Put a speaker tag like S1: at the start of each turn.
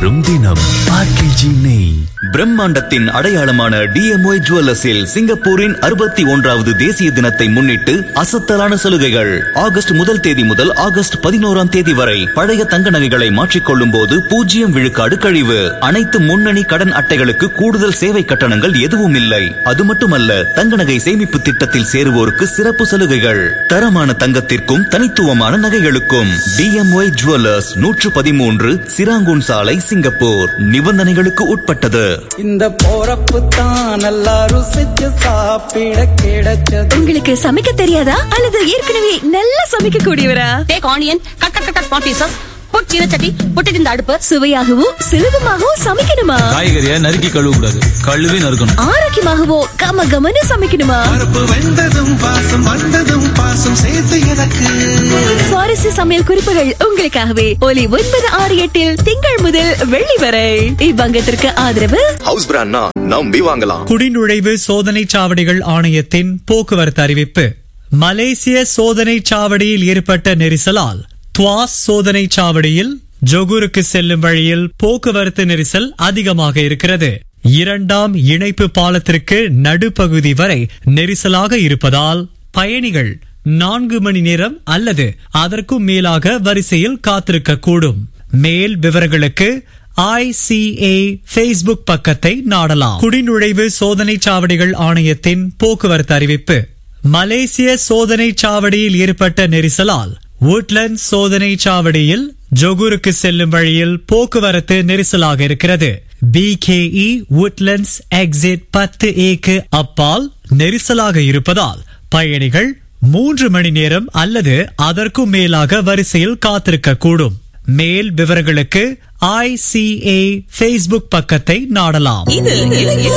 S1: வரும் தினம் ஆர்கேஜி நெய்
S2: பிரம்மாண்டத்தின் அடையாளமான டிஎம்ஒய் ஜுவல்லர்ஸில் சிங்கப்பூரின் அறுபத்தி ஒன்றாவது தேசிய தினத்தை முன்னிட்டு அசத்தலான சலுகைகள் ஆகஸ்ட் முதல் தேதி முதல் ஆகஸ்ட் பதினோராம் தேதி வரை பழைய தங்க நகைகளை மாற்றிக்கொள்ளும் போது பூஜ்ஜியம் விழுக்காடு கழிவு அனைத்து முன்னணி கடன் அட்டைகளுக்கு கூடுதல் சேவை கட்டணங்கள் எதுவும் இல்லை அது மட்டுமல்ல தங்க நகை சேமிப்பு திட்டத்தில் சேருவோருக்கு சிறப்பு சலுகைகள் தரமான தங்கத்திற்கும் தனித்துவமான நகைகளுக்கும் டிஎம்ஒய் ஜுவல்லர்ஸ் நூற்று பதிமூன்று சிராங்கூன் சாலை சிங்கப்பூர் நிபந்தனைகளுக்கு உட்பட்டது
S3: இந்த போறப்பு தான் நல்லா ருசிச்சு சாப்பிட கிடைச்சது
S4: உங்களுக்கு சமைக்க தெரியாதா அல்லது ஏற்கனவே நல்லா சமைக்க கூடியவரா
S5: Take onion, cut, cut, cut, cut, small pieces. Put சீனச்சட்டி put it in the அடுப்பு
S4: சுவையாகவும் சுலபமாகவும் சமைக்கணுமா
S1: காய்கறியை நறுக்கி கழுவ கூடாது கழுவி நறுக்கணும்
S4: ஆரோக்கியமாகவோ கம கமன்னு சமைக்கணுமா
S6: பருப்பு வெந்ததும் பாசம் வந்ததும் பாசம் சேர்த்து எனக்கு
S4: சுவாரஸ்ய சமையல் குறிப்புகள் உங்களுக்காகவே ஒலி ஒன்பது ஆறு எட்டில் திங்கள் முதல் வெள்ளி வரை இவ்வங்கத்திற்கு ஆதரவு
S7: ஹவுஸ் பிராண்ட்னா நம்பி வாங்கலாம்
S8: குடிநுழைவு சோதனை சாவடிகள் ஆணையத்தின் போக்குவரத்து அறிவிப்பு மலேசிய சோதனை சாவடியில் ஏற்பட்ட நெரிசலால் துவாஸ் சோதனை சாவடியில் ஜொகூருக்கு செல்லும் வழியில் போக்குவரத்து நெரிசல் அதிகமாக இருக்கிறது இரண்டாம் இணைப்பு பாலத்திற்கு நடுப்பகுதி வரை நெரிசலாக இருப்பதால் பயணிகள் நான்கு மணி நேரம் அல்லது அதற்கும் மேலாக வரிசையில் காத்திருக்க கூடும் மேல் விவரங்களுக்கு ஐசிஏ ஃபேஸ்புக் பக்கத்தை நாடலாம் குடிநுழைவு சோதனை சாவடிகள் ஆணையத்தின் போக்குவரத்து அறிவிப்பு மலேசிய சோதனை சாவடியில் ஏற்பட்ட நெரிசலால் woodlands சோதனை சாவடியில் ஜொகூருக்கு செல்லும் வழியில் போக்குவரத்து நெரிசலாக இருக்கிறது பிகேஇ woodlands எக்ஸிட் பத்து ஏக்கு அப்பால் நெரிசலாக இருப்பதால் பயணிகள் மூன்று மணி நேரம் அல்லது அதற்கும் மேலாக வரிசையில் காத்திருக்க கூடும் மேல் விவரங்களுக்கு ஐசிஏ ஃபேஸ்புக் பக்கத்தை நாடலாம்
S4: இது